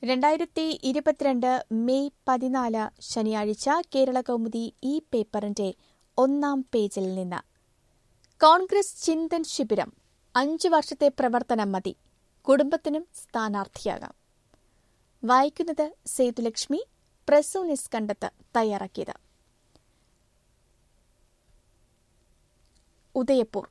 രണ്ടായിരത്തി ഇരുപത്തിരണ്ട് മെയ് പതിനാല് ശനിയാഴ്ച കേരള കൗമുദി ഈ പേപ്പറിന്റെ ഒന്നാം പേജിൽ നിന്ന് കോൺഗ്രസ് ചിന്തൻ ശിബിരം അഞ്ചു വർഷത്തെ പ്രവർത്തനം മതി കുടുംബത്തിനും സ്ഥാനാർത്ഥിയാകാം വായിക്കുന്നത് സേതുലക്ഷ്മി പ്രസൂനിസ് കണ്ടത്ത് തയ്യാറാക്കിയത് ഉദയപൂർ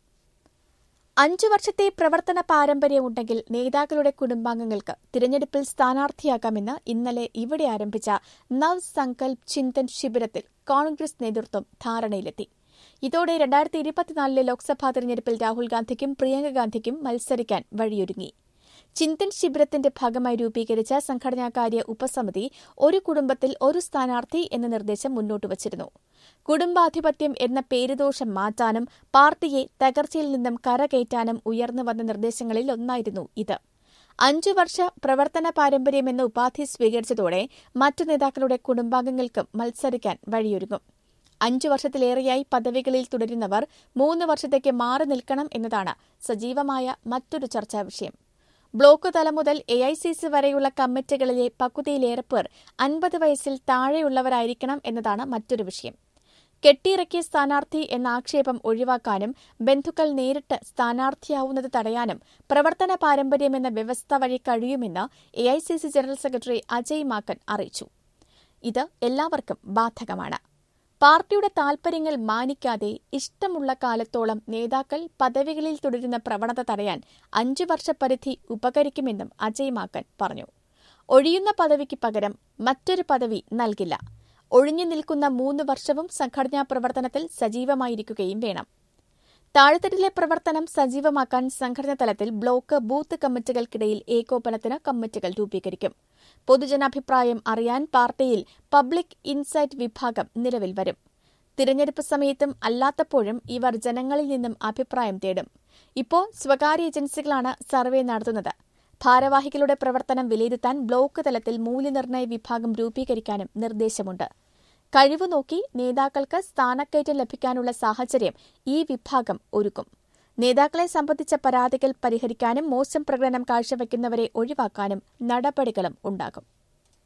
അഞ്ചു വർഷത്തെ പ്രവർത്തന പാരമ്പര്യമുണ്ടെങ്കിൽ നേതാക്കളുടെ കുടുംബാംഗങ്ങൾക്ക് തിരഞ്ഞെടുപ്പിൽ സ്ഥാനാർത്ഥിയാകാമെന്ന് ഇന്നലെ ഇവിടെ ആരംഭിച്ച നവ് സങ്കൽപ് ചിന്തൻ ശിബിരത്തിൽ കോൺഗ്രസ് നേതൃത്വം ധാരണയിലെത്തി ഇതോടെ രണ്ടായിരത്തി ഇരുപത്തിനാലിലെ ലോക്സഭാ തെരഞ്ഞെടുപ്പിൽ രാഹുൽ ഗാന്ധിക്കും പ്രിയങ്ക ഗാന്ധിക്കും മത്സരിക്കാൻ വഴിയൊരുങ്ങി ചിന്തൻ ശിബിരത്തിന്റെ ഭാഗമായി രൂപീകരിച്ച സംഘടനാകാര്യ ഉപസമിതി ഒരു കുടുംബത്തിൽ ഒരു സ്ഥാനാർത്ഥി എന്ന നിർദ്ദേശം മുന്നോട്ട് വച്ചിരുന്നു കുടുംബാധിപത്യം എന്ന പേരുദോഷം മാറ്റാനും പാർട്ടിയെ തകർച്ചയിൽ നിന്നും കരകയറ്റാനും ഉയർന്നു വന്ന നിർദ്ദേശങ്ങളിൽ ഒന്നായിരുന്നു ഇത് അഞ്ചു വർഷ പ്രവർത്തന പാരമ്പര്യമെന്ന ഉപാധി സ്വീകരിച്ചതോടെ മറ്റു നേതാക്കളുടെ കുടുംബാംഗങ്ങൾക്കും മത്സരിക്കാൻ വഴിയൊരുങ്ങും അഞ്ചു വർഷത്തിലേറെയായി പദവികളിൽ തുടരുന്നവർ മൂന്ന് വർഷത്തേക്ക് മാറി നിൽക്കണം എന്നതാണ് സജീവമായ മറ്റൊരു ചർച്ചാ വിഷയം ബ്ലോക്ക് തലം മുതൽ എ ഐ സി സി വരെയുള്ള കമ്മിറ്റികളിലെ പകുതിയിലേറെ പേർ അൻപത് വയസ്സിൽ താഴെയുള്ളവരായിരിക്കണം എന്നതാണ് മറ്റൊരു വിഷയം കെട്ടിയിറക്കിയ സ്ഥാനാർത്ഥി എന്ന ആക്ഷേപം ഒഴിവാക്കാനും ബന്ധുക്കൾ നേരിട്ട് സ്ഥാനാർത്ഥിയാവുന്നത് തടയാനും പ്രവർത്തന പാരമ്പര്യമെന്ന വ്യവസ്ഥ വഴി കഴിയുമെന്ന് A I C C general secretary Ajay Maken അറിയിച്ചു ഇത് എല്ലാവർക്കും ബാധകമാണ് പാർട്ടിയുടെ താൽപര്യങ്ങൾ മാനിക്കാതെ ഇഷ്ടമുള്ള കാലത്തോളം നേതാക്കൾ പദവികളിൽ തുടരുന്ന പ്രവണത തടയാൻ അഞ്ചു വർഷ പരിധി ഉപകരിക്കുമെന്നും അജയ് മാക്കൻ പറഞ്ഞു ഒഴിയുന്ന പദവിക്ക് പകരം മറ്റൊരു പദവി നൽകില്ല ഒഴിഞ്ഞു നിൽക്കുന്ന മൂന്ന് വർഷവും സംഘടനാ പ്രവർത്തനത്തിൽ സജീവമായിരിക്കുകയും വേണം താഴെത്തട്ടിലെ പ്രവർത്തനം സജീവമാക്കാൻ സംഘടനാ തലത്തിൽ ബ്ലോക്ക് ബൂത്ത് കമ്മിറ്റികൾക്കിടയിൽ ഏകോപനത്തിന് കമ്മിറ്റികൾ രൂപീകരിക്കും പൊതുജനാഭിപ്രായം അറിയാൻ പാർട്ടിയിൽ പബ്ലിക് ഇൻസൈറ്റ് വിഭാഗം നിലവിൽ വരും തിരഞ്ഞെടുപ്പ് സമയത്തും അല്ലാത്തപ്പോഴും ഇവർ ജനങ്ങളിൽ നിന്നും അഭിപ്രായം തേടും ഇപ്പോൾ സ്വകാര്യ ഏജൻസികളാണ് സർവേ നടത്തുന്നത് ഭാരവാഹികളുടെ പ്രവർത്തനം വിലയിരുത്താൻ ബ്ലോക്ക് തലത്തിൽ മൂല്യനിർണ്ണയ വിഭാഗം രൂപീകരിക്കാനും നിർദ്ദേശമുണ്ട് കഴിവ് നോക്കി നേതാക്കൾക്ക് സ്ഥാനക്കയറ്റം ലഭിക്കാനുള്ള സാഹചര്യം ഈ വിഭാഗം ഒരുക്കും നേതാക്കളെ സംബന്ധിച്ച പരാതികൾ പരിഹരിക്കാനും മോശം പ്രകടനം കാഴ്ചവെക്കുന്നവരെ ഒഴിവാക്കാനും നടപടികളും ഉണ്ടാകും